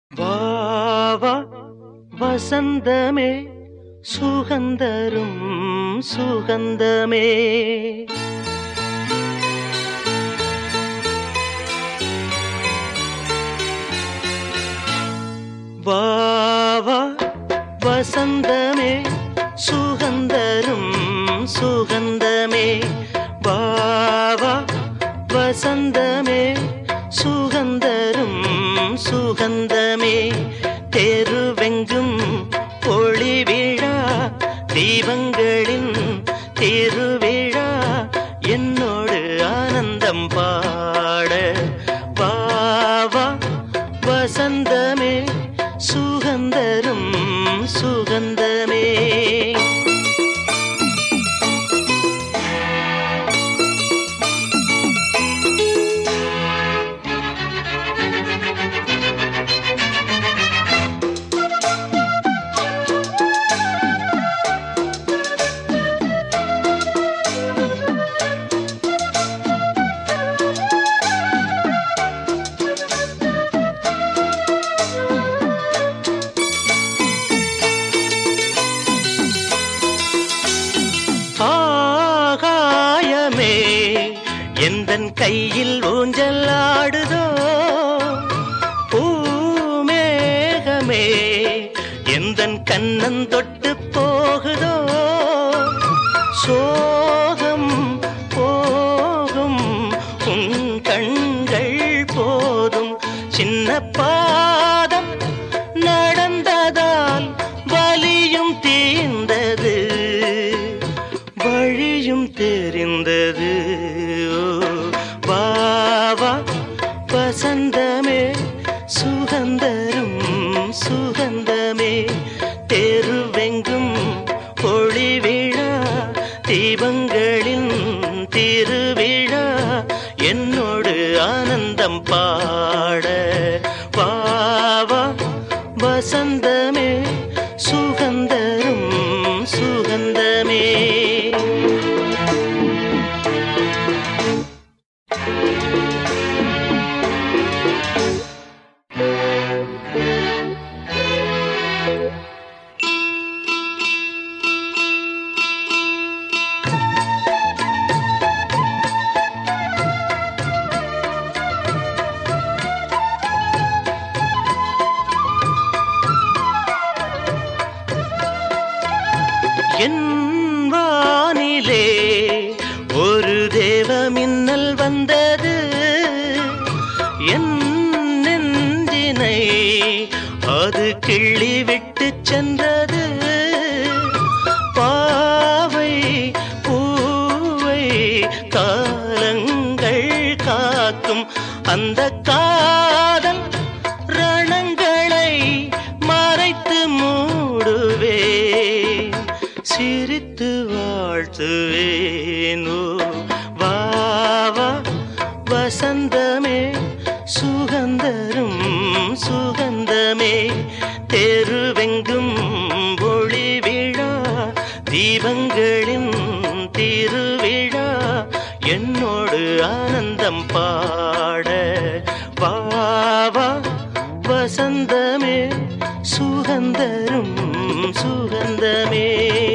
வாவா வசந்தமே சுகந்தரும் சுகந்தமே வாவா வசந்தமே சுகந்தரும் சுகந்தமே வாவா வசந்தமே சுகந்தரும் சுகந்தமே தெருவெங்கும் ஒளி விழா தீபங்களின் திருவிழா என்னோடு ஆனந்தம் பாட வாவா வசந்தமே சுகந்தரும் சுகந்தமே ஆகாயமே எந்தன் கையில் ஊஞ்சல் ஆடுதோ பூமேகமே எந்தன் கண்ணன் தொட்டு போகுதோ சோகம் போகும் உன் கண்கள் போதும் சின்ன பாதம் நடந்ததால் வலியும் தீர்ந்தது வழியும் தெரிந்தது ஓ, வா வா வசந்தமே சுகந்தரும் சுகந்தமே தெருவெங்கும் ஒளி விழா தீபங்களின் திருவிழா என்னோடு ஆனந்தம் பாட வா வா வசந்தமே சுகந்தரும் சுகந்தமே என் வானிலே ஒரு தேவ மின்னல் வந்தது என் நெஞ்சினை அது கிள்ளி விட்டு சென்றது பாவை பூவை காலங்கள் காக்கும் அந்த காதல் ரணங்களை மறைத்து மூடுவே சிரித்து வாழ்த்துவேனோ வா வா வசந்தமே சுகந்தரும் சுகந்தமே தெருவெங்கும் ஒளி விழா தீபங்களின் திருவிழா என்னோடு ஆனந்தம் பாட வா வா வசந்தமே சுகந்தரும் சுகந்தமே